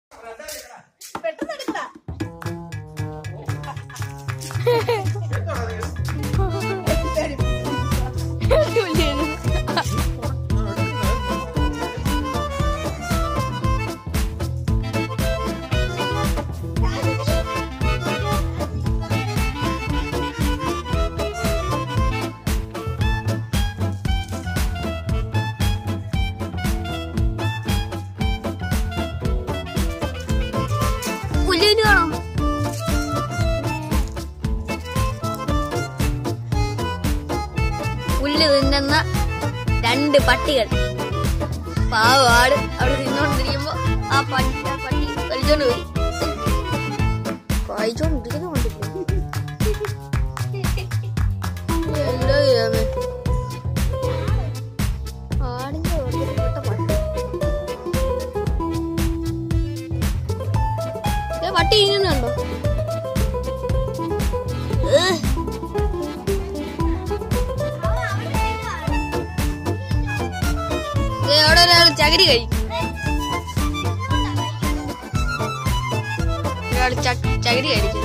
പെട്ടെന്ന് എടുക്കടാ പുല്ലിന് കാണോ പുല്ല് തിന്നുന്ന രണ്ട് പട്ടികൾ പാവാട് അവിടെ തിന്നോണ്ടിരിക്കുമ്പോ ആ പട്ടി ആ പട്ടി വലിച്ചോണ്ട് പോയി കഴിച്ചോണ്ടിരിക്കുന്ന കണ്ടില്ലേ എല്ലോ ചെയ്യാമേ ആടിന്റെ ഒടുക്കപ്പെട്ട പട്ടി ദേ പട്ടി ഇങ്ങനെയുണ്ടോ അവിടെ ഒരാൾ ചകിരി കഴിക്കും ഒരാൾ ചകിരി കഴിക്കും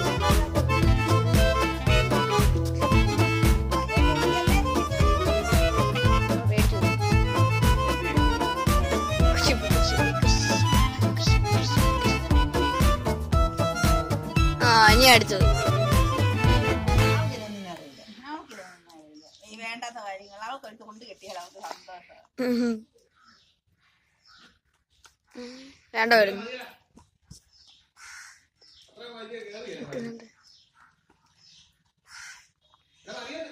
ആ ഇനി അടുത്തത് അവൾക്കിതൊന്നും അറിയില്ല അവൾക്കിതൊന്നും അറിയില്ല ഈ വേണ്ടാത്ത കാര്യങ്ങൾ അവൾക്ക് എടുത്ത് കൊണ്ട് കെട്ടിയാൽ അവൾക്ക് സന്തോഷം വേണ്ട വരുന്നു എടാ,